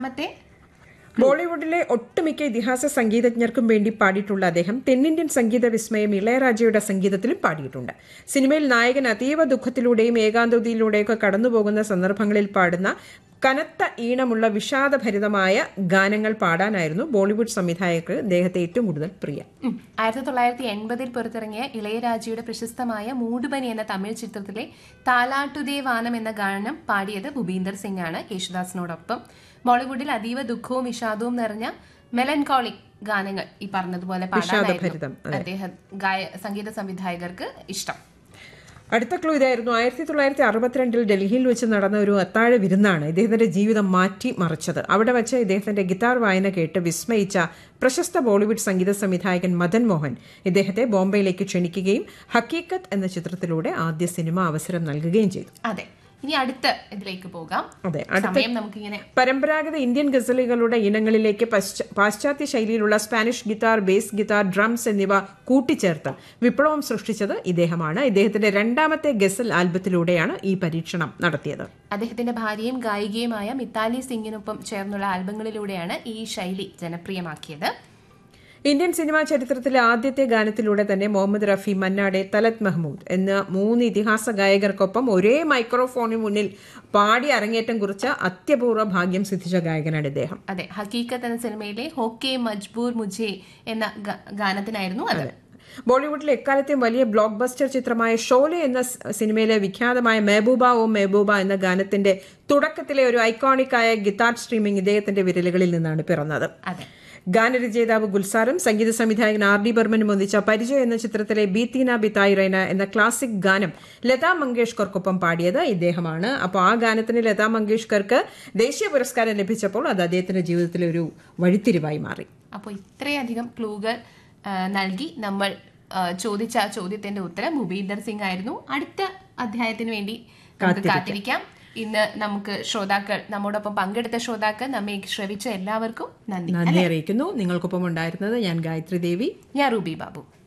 മറ്റേ ബോളിവുഡിലെ ഒട്ടുമിക്ക ഇതിഹാസ സംഗീതജ്ഞർക്കും വേണ്ടി പാടിയിട്ടുള്ള അദ്ദേഹം തെന്നിന്ത്യൻ സംഗീത വിസ്മയം ഇളയരാജയുടെ സംഗീതത്തിലും പാടിയിട്ടുണ്ട് സിനിമയിൽ നായകൻ അതീവ ദുഃഖത്തിലൂടെയും ഏകാന്തതയിലൂടെയൊക്കെ കടന്നുപോകുന്ന സന്ദർഭങ്ങളിൽ പാടുന്ന കനത്ത ഈണമുള്ള വിഷാദഭരിതമായ ഗാനങ്ങൾ പാടാനായിരുന്നു ബോളിവുഡ് സംവിധായകർക്ക് അദ്ദേഹത്തെ ഏറ്റവും കൂടുതൽ പ്രിയം ഉം. ആയിരത്തി തൊള്ളായിരത്തി എൺപതിൽ പുറത്തിറങ്ങിയ ഇളയരാജയുടെ പ്രശസ്തമായ മൂടുപനി എന്ന തമിഴ് ചിത്രത്തിലെ താലാട്ടുദേ വാനം എന്ന ഗാനം പാടിയത് ഭൂപീന്ദർ സിംഗ് ആണ് യേശുദാസിനോടൊപ്പം ബോളിവുഡിൽ അതീവ ദുഃഖവും വിഷാദവും നിറഞ്ഞ മെലൻകോളിക് ഗാനങ്ങൾ ഈ പറഞ്ഞതുപോലെ വിഷാദഭരിതം, പാടാനായിരുന്നു അദ്ദേഹം ഗായ സംഗീത സംവിധായകർക്ക് ഇഷ്ടം അടുത്ത ക്ലൂ ഇതായിരുന്നു ആയിരത്തി തൊള്ളായിരത്തി അറുപത്തിരണ്ടിൽ ഡൽഹിയിൽ വെച്ച് നടന്ന ഒരു അത്താഴ വിരുന്നാണ് ഇദ്ദേഹത്തിന്റെ ജീവിതം മാറ്റി മറിച്ചത് അവിടെ വെച്ച് ഇദ്ദേഹത്തിന്റെ ഗിറ്റാർ വായന കേട്ട് വിസ്മയിച്ച പ്രശസ്ത ബോളിവുഡ് സംഗീത സംവിധായകൻ മദൻ മോഹൻ ഇദ്ദേഹത്തെ ബോംബെയിലേക്ക് ക്ഷണിക്കുകയും ഹക്കീക്കത്ത് എന്ന ചിത്രത്തിലൂടെ ആദ്യ സിനിമ അവസരം നൽകുകയും ചെയ്തു അതെ ഇനി അടുത്ത ഇതിലേക്ക് പോകാം അതെ അടുത്ത സമയം നമുക്കിങ്ങനെ പരമ്പരാഗത ഇന്ത്യൻ ഗസലുകളുടെ ഇനങ്ങളിലേക്ക് പശ്ച- പാശ്ചാത്യ ശൈലിയിലുള്ള Spanish guitar bass guitar drums എന്നിവ കൂട്ടിച്ചേർത്ത് വിപ്ലവം സൃഷ്ടിച്ചത് ഇദ്ദേഹമാണ് ഇദ്ദേഹത്തിന്റെ രണ്ടാമത്തെ ഗസൽ ആൽബത്തിലൂടെയാണ് ഈ പരീക്ഷണം നടത്തിയത് അദ്ദേഹത്തിന്റെ ഭാര്യയും ഗായികയുമായ മിത്താലി സിംഗിനൊപ്പം ചേർന്നുള്ള ആൽബങ്ങളിലൂടെയാണ് ഈ ശൈലി ജനപ്രിയമാക്കിയത് ഇന്ത്യൻ സിനിമാ ചരിത്രത്തിലെ ആദ്യത്തെ ഗാനത്തിലൂടെ തന്നെ മുഹമ്മദ് റഫി മന്നാടെ തലത് മെഹ്മൂദ് എന്ന മൂന്ന് ഇതിഹാസ ഗായകർക്കൊപ്പം ഒരേ മൈക്രോഫോണിന് മുന്നിൽ പാടി അരങ്ങേറ്റം കുറിച്ച അത്യപൂർവ്വ ഭാഗ്യം സിദ്ധിച്ച ഗായകനാണ് ഇദ്ദേഹം അതെ ഹക്കീക്കത്ത് എന്ന സിനിമയിലെ ഹോക്കെ മജ്ബൂർ മുജെ എന്ന ഗ- ഗാനത്തിനായിരുന്നു അത് ബോളിവുഡിലെ എക്കാലത്തെയും വലിയ ബ്ലോക്ക് ബസ്റ്റർ ചിത്രമായ ഷോലെ എന്ന സ് സിനിമയിലെ വിഖ്യാതമായ മെഹബൂബ ഓ മെഹബൂബ എന്ന ഗാനത്തിന്റെ തുടക്കത്തിലെ ഒരു ഐക്കോണിക്കായ ഗിത്താർ സ്ട്രീമിംഗ് ഇദ്ദേഹത്തിന്റെ വിരലുകളിൽ നിന്നാണ് പിറന്നത് അതെ ഗാനരചയിതാവ് ഗുൽസാറും സംഗീത സംവിധായകൻ ആർ ഡി ബർമനും ഒന്നിച്ച പരിചയം എന്ന ചിത്രത്തിലെ ബീത്തീന ബിതായി റൈന എന്ന ക്ലാസിക് ഗാനം ലതാ മങ്കേഷ്കർക്കൊപ്പം പാടിയത് ഇദ്ദേഹമാണ് അപ്പോൾ ആ ഗാനത്തിന് ലതാ മങ്കേഷ്കർക്ക് ദേശീയ പുരസ്കാരം ലഭിച്ചപ്പോൾ അത് അദ്ദേഹത്തിന്റെ ജീവിതത്തിലെ ഒരു വഴിത്തിരിവായി മാറി അപ്പോൾ ഇത്രയധികം ക്ലൂകൾ ആ, നൽകി നമ്മൾ ആ, ചോദിച്ച ആ ചോദ്യത്തിന്റെ ഉത്തരം ഭൂപീന്ദർ സിംഗ് ആയിരുന്നു അടുത്ത അധ്യായത്തിന് വേണ്ടി നമുക്ക് കാത്തിരിക്കാം ഇന്ന് നമുക്ക് ശ്രോതാക്കൾ നമ്മോടൊപ്പം പങ്കെടുത്ത ശ്രോതാക്കൾ നമ്മെ ശ്രവിച്ച എല്ലാവർക്കും നന്ദി നന്ദി അറിയിക്കുന്നു നിങ്ങൾക്കൊപ്പം ഉണ്ടായിരുന്നത് ഞാൻ ഗായത്രി ദേവി ഞാൻ റൂബി ബാബു